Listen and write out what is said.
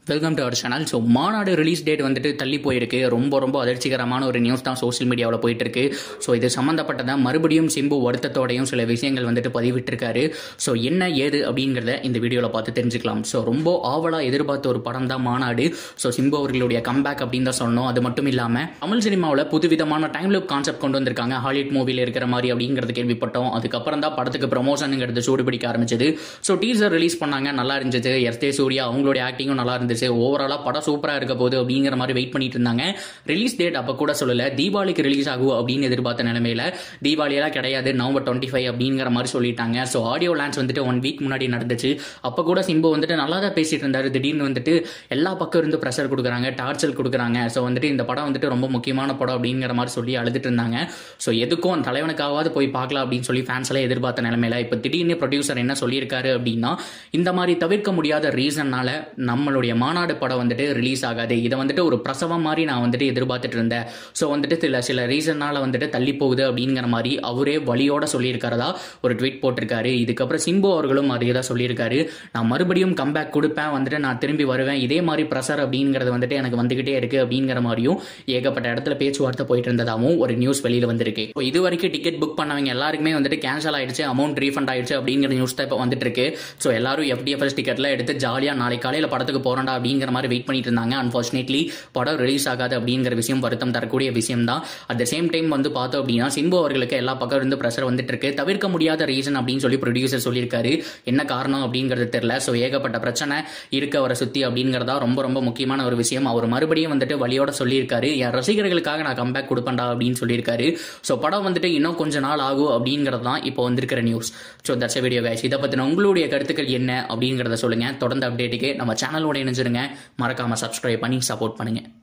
welcome to our channel so Maanaadu release date வந்துட்டு தள்ளி போயிருக்கு ரொம்ப ரொம்ப அதிர்ச்சிகரமான ஒரு நியூஸ் தான் சோஷியல் மீடியாவில் போயிட்டு இருக்கு ஸோ இது சம்மந்தப்பட்டதான் மறுபடியும் சிம்பு வருத்தத்தோடையும் சில விஷயங்கள் வந்துட்டு பதிவிட்டிருக்காரு ஸோ என்ன ஏது அப்படிங்கிறத இந்த வீடியோவில் பார்த்து தெரிஞ்சுக்கலாம் ஸோ ரொம்ப ஆவலாக எதிர்பார்த்த ஒரு படம் தான் மாநாடு ஸோ சிம்பு அவர்களுடைய கம்பேக் அப்படின்னு தான் சொன்னோம் அது மட்டும் இல்லாமல் தமிழ் சினிமாவில் புதுவிதமான டைம் லுக் கான்செப்ட் கொண்டு வந்திருக்காங்க ஹாலிவுட் மூவியில் இருக்கிற மாதிரி அப்படிங்கிறது கேள்விப்பட்டோம் அதுக்கப்புறம் தான் படத்துக்கு ப்ரமோஷனுங்கிறது சூடு பிடிக்க ஆரம்பிச்சது ஸோ டீசர் ரிலீஸ் பண்ணாங்க நல்லா இருந்துச்சு எர்த்தே சூர்யா அவங்களுடைய ஆக்டிங்கும் நல்லா இருந்துச்சு ஓவராலாக படம் சூப்பராக இருக்க போகுது அப்படிங்கிற மாதிரி வெயிட் பண்ணிட்டு இருந்தாங்க ரிலீஸ் டேட் அப்போ கூட சொல்லல தீபாவளிக்கு ரிலீஸ் ஆகும் அப்படின்னு எதிர்பார்த்த நிலைமையில தீபாவளியெல்லாம் கிடையாது நவம்பர் டுவெண்ட்டி ஃபைவ் அப்படிங்கிற மாதிரி சொல்லிட்டாங்க ஸோ ஆடியோ லான்ச் வந்துட்டு ஒன் வீக் முன்னாடி நடந்துச்சு அப்போ கூட சிம்பு வந்துட்டு நல்லா தான் பேசிட்டு இருந்தாரு திடீர்னு வந்துட்டு எல்லா பக்கம் இருந்து ப்ரெஷர் கொடுக்குறாங்க டார்ச்சர் கொடுக்குறாங்க ஸோ வந்துட்டு இந்த படம் வந்துட்டு ரொம்ப முக்கியமான படம் அப்படிங்கிற மாதிரி சொல்லி அழுதுட்டு இருந்தாங்க ஸோ எதுக்கும் அந்த தலைவனுக்காவது போய் பார்க்கலாம் அப்படின்னு சொல்லி ஃபேன்ஸ் எல்லாம் எதிர்பார்த்த நிலைமையில இப்போ திடீர்னு ப்ரொடியூசர் என்ன சொல்லியிருக்காரு அப்படின்னா இந்த மாதிரி தவிர்க்க முடியாத ரீசன்னால நம்மளுடைய மாநாடு படம் வந்துட்டு ரிலீஸ் ஆகாது இதை வந்துட்டு ஒரு பிரசவம் மாதிரி நான் வந்துட்டு எதிர்பார்த்துட்டு இருந்தேன் ஸோ வந்துட்டு சில சில ரீசன்னால வந்துட்டு தள்ளி போகுது அப்படிங்கிற மாதிரி அவரே வழியோட சொல்லியிருக்கிறதா ஒரு ட்வீட் போட்டிருக்காரு இதுக்கப்புறம் சிம்பு அவர்களும் அதே தான் சொல்லியிருக்காரு நான் மறுபடியும் கம்பேக் கொடுப்பேன் வந்துட்டு நான் திரும்பி வருவேன் இதே மாதிரி ப்ரெஷர் அப்படிங்கிறது வந்துட்டு எனக்கு வந்துகிட்டே இருக்கு அப்படிங்கிற மாதிரியும் ஏகப்பட்ட இடத்துல பேச்சுவார்த்தை போயிட்டு இருந்ததாகவும் ஒரு நியூஸ் வெளியில் வந்திருக்கு ஸோ இது வரைக்கும் டிக்கெட் புக் பண்ணவங்க எல்லாருக்குமே வந்துட்டு கேன்சல் ஆயிடுச்சு அமௌண்ட் ரீஃபண்ட் ஆயிடுச்சு அப்படிங்கிற நியூஸ் தான் இப்போ வந்துட்டு இருக்கு ஸோ எல்லாரும் எஃப்டிஎஃப்எஸ் டிக்கெட்லாம் எடுத்து ஜாலியாக நாளை காலையில் படத்துக்கு போறேன்டா அப்படிங்கிற மாதிரி வெயிட் பண்ணிட்டு இருந்தாங்க அன்ஃபார்ச்சுனேட்லி படம் ரிலீஸ் ஆகாது அப்படிங்கிற விஷயம் வருத்தம் தரக்கூடிய விஷயம் தான் அட் த சேம் டைம் வந்து பார்த்தோம் அப்படின்னா சிம்பு அவர்களுக்கு எல்லா பக்கம் இருந்து ப்ரெஷர் வந்துட்டு இருக்கு தவிர்க்க முடியாத ரீசன் அப்படின்னு சொல்லி ப்ரொடியூசர் சொல்லியிருக்காரு என்ன காரணம் அப்படிங்கிறது தெரியல ஸோ ஏகப்பட்ட பிரச்சனை இருக்க அவரை சுற்றி அப்படிங்கிறதா ரொம்ப ரொம்ப முக்கியமான ஒரு விஷயம் அவர் மறுபடியும் வந்துட்டு வழியோட சொல்லியிருக்காரு என் ரசிகர்களுக்காக நான் கம்பேக் கொடுப்பேன்டா அப்படின்னு சொல்லியிருக்காரு ஸோ படம் வந்துட்டு இன்னும் கொஞ்ச நாள் ஆகும் அப்படிங்கிறது தான் இப்போ வந்திருக்கிற news so that's video guys இதை பற்றின உங்களுடைய கருத்துக்கள் என்ன அப்படிங்கிறத சொல்லுங்க தொடர்ந்து அப்டேட்டுக்கு நம்ம சேனலோட இணைஞ்சிருங்க மறக்காம சப்ஸ்கிரைப் பண்ணி சப்போர்ட் பண்ணுங்க